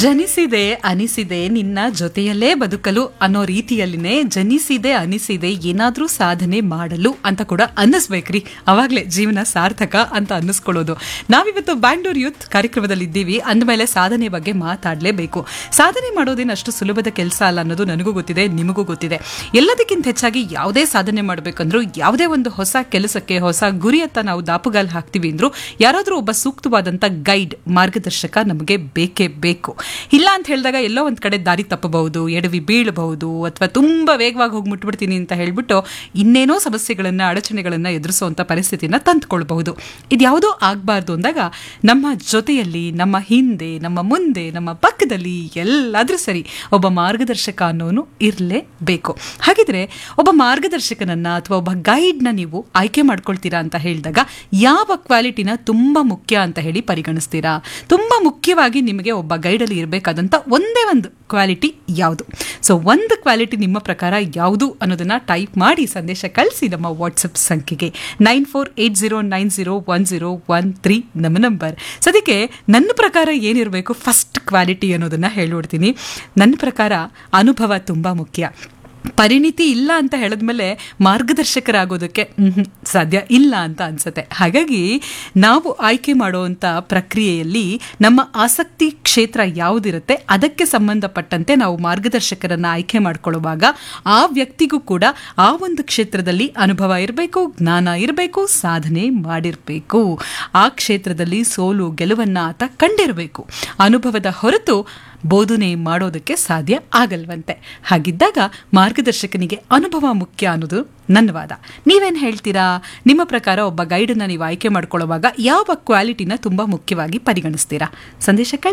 ಜನಿಸಿದೆ ಅನಿಸಿದೆ ನಿನ್ನ ಜೊತೆಯಲ್ಲೇ ಬದುಕಲು ಅನ್ನೋ ರೀತಿಯಲ್ಲಿನೇ ಜನಿಸಿದೆ ಅನಿಸಿದೆ ಏನಾದ್ರೂ ಸಾಧನೆ ಮಾಡಲು ಅಂತ ಕೂಡ ಅನ್ನಿಸ್ಬೇಕ್ರಿ ಅವಾಗ್ಲೇ ಜೀವನ ಸಾರ್ಥಕ ಅಂತ ಅನ್ನಿಸ್ಕೊಳ್ಳೋದು ನಾವಿವತ್ತು ಬ್ಯಾಂಗ್ಳೂರ್ ಯೂತ್ ಕಾರ್ಯಕ್ರಮದಲ್ಲಿ ಇದ್ದೀವಿ ಅಂದಮೇಲೆ ಸಾಧನೆ ಬಗ್ಗೆ ಮಾತಾಡಲೇಬೇಕು ಸಾಧನೆ ಮಾಡೋದೇನು ಅಷ್ಟು ಸುಲಭದ ಕೆಲಸ ಅಲ್ಲ ಅನ್ನೋದು ನನಗೂ ಗೊತ್ತಿದೆ ನಿಮಗೂ ಗೊತ್ತಿದೆ ಎಲ್ಲದಕ್ಕಿಂತ ಹೆಚ್ಚಾಗಿ ಯಾವುದೇ ಸಾಧನೆ ಮಾಡಬೇಕಂದ್ರೂ ಯಾವುದೇ ಒಂದು ಹೊಸ ಕೆಲಸಕ್ಕೆ ಹೊಸ ಗುರಿಯತ್ತ ನಾವು ದಾಪುಗಾಲ್ ಹಾಕ್ತೀವಿ ಅಂದ್ರೂ ಯಾರಾದರೂ ಒಬ್ಬ ಸೂಕ್ತವಾದಂಥ ಗೈಡ್ ಮಾರ್ಗದರ್ಶಕ ನಮಗೆ ಬೇಕೇ ಬೇಕು ಇಲ್ಲ ಅಂತ ಹೇಳಿದಾಗ ಎಲ್ಲೋ ಒಂದು ಕಡೆ ದಾರಿ ತಪ್ಪಬಹುದು ಎಡವಿ ಬೀಳಬಹುದು ಅಥವಾ ತುಂಬ ವೇಗವಾಗಿ ಹೋಗಿ ಮುಟ್ಬಿಡ್ತೀನಿ ಅಂತ ಹೇಳ್ಬಿಟ್ಟು ಇನ್ನೇನೋ ಸಮಸ್ಯೆಗಳನ್ನು ಅಡಚಣೆಗಳನ್ನು ಎದುರಿಸುವಂಥ ಪರಿಸ್ಥಿತಿನ ತಂದುಕೊಳ್ಬಹುದು ಇದ್ಯಾವುದೋ ಆಗಬಾರ್ದು ಅಂದಾಗ ನಮ್ಮ ಜೊತೆಯಲ್ಲಿ ನಮ್ಮ ಹಿಂದೆ ನಮ್ಮ ಮುಂದೆ ನಮ್ಮ ಪಕ್ಕದಲ್ಲಿ ಎಲ್ಲಾದ್ರೂ ಸರಿ ಒಬ್ಬ ಮಾರ್ಗದರ್ಶಕ ಅನ್ನೋನು ಇರಲೇಬೇಕು ಹಾಗಿದ್ರೆ ಒಬ್ಬ ಮಾರ್ಗದರ್ಶಕನನ್ನ ಅಥವಾ ಒಬ್ಬ ಗೈಡ್ನ ನೀವು ಆಯ್ಕೆ ಮಾಡ್ಕೊಳ್ತೀರಾ ಅಂತ ಹೇಳಿದಾಗ ಯಾವ ಕ್ವಾಲಿಟಿನ ತುಂಬ ಮುಖ್ಯ ಅಂತ ಹೇಳಿ ಪರಿಗಣಿಸ್ತೀರಾ ತುಂಬ ಮುಖ್ಯವಾಗಿ ನಿಮಗೆ ಒಬ್ಬ ಗೈಡಲ್ಲಿ ಇರಬೇಕಾದಂಥ ಒಂದೇ ಒಂದು ಕ್ವಾಲಿಟಿ ಯಾವುದು ಸೊ ಒಂದು ಕ್ವಾಲಿಟಿ ನಿಮ್ಮ ಪ್ರಕಾರ ಯಾವುದು ಅನ್ನೋದನ್ನ ಟೈಪ್ ಮಾಡಿ ಸಂದೇಶ ಕಳಿಸಿ ನಮ್ಮ ವಾಟ್ಸಪ್ ಸಂಖ್ಯೆಗೆ nine four eight zero nine zero one zero one three ನಮ್ಮ ನಂಬರ್ ಸದ್ಯಕ್ಕೆ ನನ್ನ ಪ್ರಕಾರ ಏನಿರಬೇಕು ಫಸ್ಟ್ ಕ್ವಾಲಿಟಿ ಅನ್ನೋದನ್ನ ಹೇಳ್ಬಿಡ್ತೀನಿ ನನ್ನ ಪ್ರಕಾರ ಅನುಭವ ತುಂಬ ಮುಖ್ಯ ಪರಿಣಿತಿ ಇಲ್ಲ ಅಂತ ಹೇಳಿದ್ಮೇಲೆ ಮಾರ್ಗದರ್ಶಕರಾಗೋದಕ್ಕೆ ಮ್ಹೂ, ಸಾಧ್ಯ ಇಲ್ಲ ಅಂತ ಅನ್ಸುತ್ತೆ ಹಾಗಾಗಿ ನಾವು ಆಯ್ಕೆ ಮಾಡುವಂಥ ಪ್ರಕ್ರಿಯೆಯಲ್ಲಿ ನಮ್ಮ ಆಸಕ್ತಿ ಕ್ಷೇತ್ರ ಯಾವುದಿರುತ್ತೆ ಅದಕ್ಕೆ ಸಂಬಂಧಪಟ್ಟಂತೆ ನಾವು ಮಾರ್ಗದರ್ಶಕರನ್ನು ಆಯ್ಕೆ ಮಾಡ್ಕೊಳ್ಳುವಾಗ ಆ ವ್ಯಕ್ತಿಗೂ ಕೂಡ ಆ ಒಂದು ಕ್ಷೇತ್ರದಲ್ಲಿ ಅನುಭವ ಇರಬೇಕು ಜ್ಞಾನ ಇರಬೇಕು ಸಾಧನೆ ಮಾಡಿರಬೇಕು ಆ ಕ್ಷೇತ್ರದಲ್ಲಿ ಸೋಲು ಗೆಲುವನ್ನು ಆತ ಕಂಡಿರಬೇಕು ಅನುಭವದ ಹೊರತು ಬೋಧನೆ ಮಾಡೋದಕ್ಕೆ ಸಾಧ್ಯ ಆಗಲ್ವಂತೆ ಹಾಗಿದ್ದಾಗ ಮಾರ್ಗದರ್ಶಕನಿಗೆ ಅನುಭವ ಮುಖ್ಯ ಅನ್ನೋದು ನನ್ನ ವಾದ ನೀವೇನು ಹೇಳ್ತೀರಾ ನಿಮ್ಮ ಪ್ರಕಾರ ಒಬ್ಬ ಗೈಡನ್ನು ನೀವು ಆಯ್ಕೆ ಮಾಡ್ಕೊಳ್ಳುವಾಗ ಯಾವ ಕ್ವಾಲಿಟಿನ ತುಂಬ ಮುಖ್ಯವಾಗಿ ಪರಿಗಣಿಸ್ತೀರಾ ಸಂದೇಶ ಕಳ್ಸಿ.